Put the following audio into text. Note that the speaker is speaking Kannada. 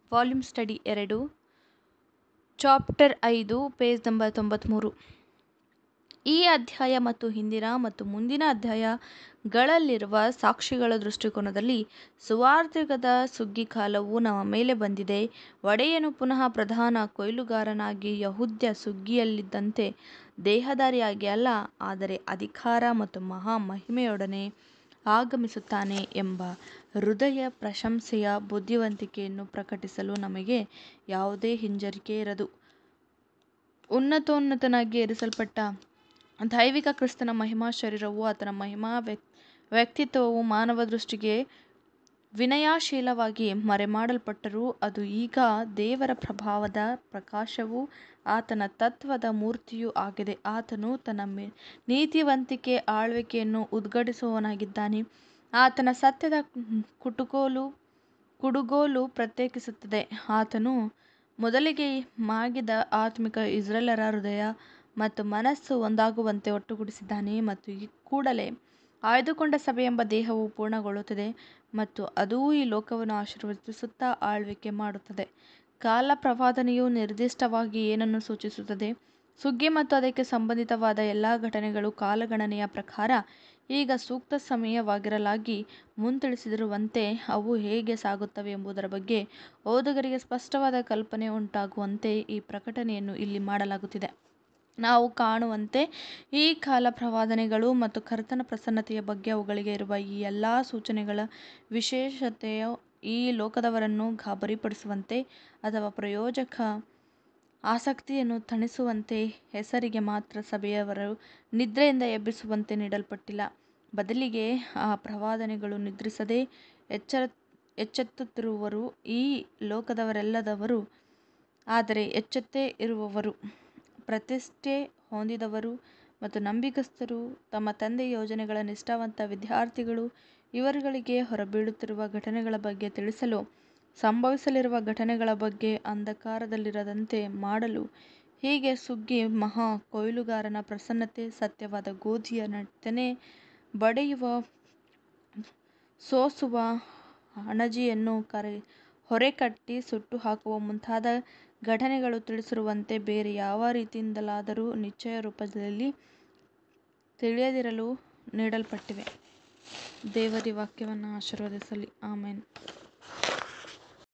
ವಾಲ್ಯೂಮ್ ಸ್ಟಡಿ ಎರಡು ಚಾಪ್ಟರ್ ಐದು ಪೇಜ್ ನಂಬರ್ ತೊಂಬತ್ತ್ಮೂರು ಈ ಅಧ್ಯಾಯ ಮತ್ತು ಹಿಂದಿನ ಮತ್ತು ಮುಂದಿನ ಅಧ್ಯಾಯಗಳಲ್ಲಿರುವ ಸಾಕ್ಷಿಗಳ ದೃಷ್ಟಿಕೋನದಲ್ಲಿ ಸುವಾರ್ತಿಕದ ಸುಗ್ಗಿಕಾಲವು ನಮ್ಮ ಮೇಲೆ ಬಂದಿದೆ ಒಡೆಯನು ಪುನಃ ಪ್ರಧಾನ ಕೊಯ್ಲುಗಾರನಾಗಿ ಯಹೂದ್ಯ ಸುಗ್ಗಿಯಲ್ಲಿದ್ದಂತೆ ದೇಹಧಾರಿಯಾಗಿ ಅಲ್ಲ ಆದರೆ ಅಧಿಕಾರ ಮತ್ತು ಮಹಾ ಮಹಿಮೆಯೊಡನೆ ಆಗಮಿಸುತ್ತಾನೆ ಎಂಬ ಹೃದಯ ಪ್ರಶಂಸೆಯ ಬುದ್ಧಿವಂತಿಕೆಯನ್ನು ಪ್ರಕಟಿಸಲು ನಮಗೆ ಯಾವುದೇ ಹಿಂಜರಿಕೆ ಇರದು ಉನ್ನತೋನ್ನತನಾಗಿ ಏರಿಸಲ್ಪಟ್ಟ ದೈವಿಕ ಕ್ರಿಸ್ತನ ಮಹಿಮಾ ಶರೀರವೂ ಆತನ ಮಹಿಮಾ ವ್ಯಕ್ತಿತ್ವವೂ ಮಾನವ ದೃಷ್ಟಿಗೆ ವಿನಯಶೀಲವಾಗಿ ಮರೆಮಾಡಲ್ಪಟ್ಟರೂ ಅದು ಈಗ ದೇವರ ಪ್ರಭಾವದ ಪ್ರಕಾಶವೂ ಆತನ ತತ್ವದ ಮೂರ್ತಿಯೂ ಆಗಿದೆ ಆತನು ತನ್ನ ನೀತಿವಂತಿಕೆ ಆಳ್ವಿಕೆಯನ್ನು ಉದ್ಘಾಟಿಸುವವನಾಗಿದ್ದಾನೆ ಆತನ ಸತ್ಯದ ಕುಡುಗೋಲು ಕುಡುಗೋಲು ಪ್ರತ್ಯೇಕಿಸುತ್ತದೆ ಆತನು ಮೊದಲಿಗೆ ಮಾಗಿದ ಆತ್ಮಿಕ ಇಸ್ರಾಯೇಲ್ಯರ ಹೃದಯ ಮತ್ತು ಮನಸ್ಸು ಒಂದಾಗುವಂತೆ ಒಟ್ಟುಗೂಡಿಸಿದ್ದಾನೆ ಮತ್ತು ಕೂಡಲೇ ಆಯ್ದುಕೊಂಡ ಸಭೆಯೆಂಬ ದೇಹವು ಪೂರ್ಣಗೊಳ್ಳುತ್ತದೆ ಮತ್ತು ಅದೂ ಈ ಲೋಕವನ್ನು ಆಶೀರ್ವದಿಸುತ್ತಾ ಆಳ್ವಿಕೆ ಮಾಡುತ್ತದೆ ಕಾಲ ಪ್ರವಾದನೆಯು ನಿರ್ದಿಷ್ಟವಾಗಿ ಏನನ್ನು ಸೂಚಿಸುತ್ತದೆ ಸುಗ್ಗಿ ಮತ್ತು ಅದಕ್ಕೆ ಸಂಬಂಧಿತವಾದ ಎಲ್ಲ ಘಟನೆಗಳು ಕಾಲಗಣನೆಯ ಪ್ರಕಾರ ಈಗ ಸೂಕ್ತ ಸಮಯವಾಗಿರಲಾಗಿ ಮುಂತಿಳಿಸಿರುವಂತೆ ಅವು ಹೇಗೆ ಸಾಗುತ್ತವೆ ಎಂಬುದರ ಬಗ್ಗೆ ಓದುಗರಿಗೆ ಸ್ಪಷ್ಟವಾದ ಕಲ್ಪನೆ ಉಂಟಾಗುವಂತೆ ಈ ಪ್ರಕಟಣೆಯನ್ನು ಇಲ್ಲಿ ಮಾಡಲಾಗುತ್ತಿದೆ ನಾವು ಕಾಣುವಂತೆ ಈ ಕಾಲ ಪ್ರವಾದನೆಗಳು ಮತ್ತು ಕರ್ತನ ಪ್ರಸನ್ನತೆಯ ಬಗ್ಗೆ ಅವುಗಳಿಗೆ ಇರುವ ಈ ಎಲ್ಲ ಸೂಚನೆಗಳ ವಿಶೇಷತೆಯು ಈ ಲೋಕದವರನ್ನು ಗಾಬರಿಪಡಿಸುವಂತೆ ಅಥವಾ ಪ್ರಯೋಜಕ ಆಸಕ್ತಿಯನ್ನು ತಣಿಸುವಂತೆ ಹೆಸರಿಗೆ ಮಾತ್ರ ಸಭೆಯವರು ನಿದ್ರೆಯಿಂದ ಎಬ್ಬಿಸುವಂತೆ ನೀಡಲ್ಪಟ್ಟಿಲ್ಲ ಬದಲಿಗೆ ಆ ಪ್ರವಾದನೆಗಳು ನಿದ್ರಿಸದೆ ಎಚ್ಚರ ಎಚ್ಚೆತ್ತುತ್ತಿರುವವರು ಈ ಲೋಕದವರಲ್ಲದವರು ಆದರೆ ಎಚ್ಚೆತ್ತೇ ಇರುವವರು ಪ್ರತಿಷ್ಠೆ ಹೊಂದಿದವರು ಮತ್ತು ನಂಬಿಗಸ್ತರು ತಮ್ಮ ತಂದೆಯ ಯೋಜನೆಗಳ ನಿಷ್ಠಾವಂತ ವಿದ್ಯಾರ್ಥಿಗಳು ಇವರುಗಳಿಗೆ ಹೊರಬೀಳುತ್ತಿರುವ ಘಟನೆಗಳ ಬಗ್ಗೆ ತಿಳಿಸಲು ಸಂಭವಿಸಲಿರುವ ಘಟನೆಗಳ ಬಗ್ಗೆ ಅಂಧಕಾರದಲ್ಲಿರದಂತೆ ಮಾಡಲು ಹೀಗೆ ಸುಗ್ಗಿ ಮಹಾ ಕೊಯ್ಲುಗಾರನ ಪ್ರಸನ್ನತೆ ಸತ್ಯವಾದ ಗೋಧಿಯ ತೆನೆ ಬಡಿಯುವ ಸೋಸುವ ಅಣಜಿಯನ್ನು ಕರೆ ಹೊರೆಕಟ್ಟಿ ಸುಟ್ಟುಹಾಕುವ ಮುಂತಾದ ಘಟನೆಗಳು ತಿಳಿಸಿರುವಂತೆ ಬೇರೆ ಯಾವ ರೀತಿಯಿಂದಲಾದರೂ ನಿಶ್ಚಯ ರೂಪದಲ್ಲಿ ತಿಳಿಯದಿರಲು ನೀಡಲ್ಪಟ್ಟಿವೆ ದೇವರ ವಾಕ್ಯವನ್ನು ಆಶೀರ್ವದಿಸಲಿ ಆಮೆನ್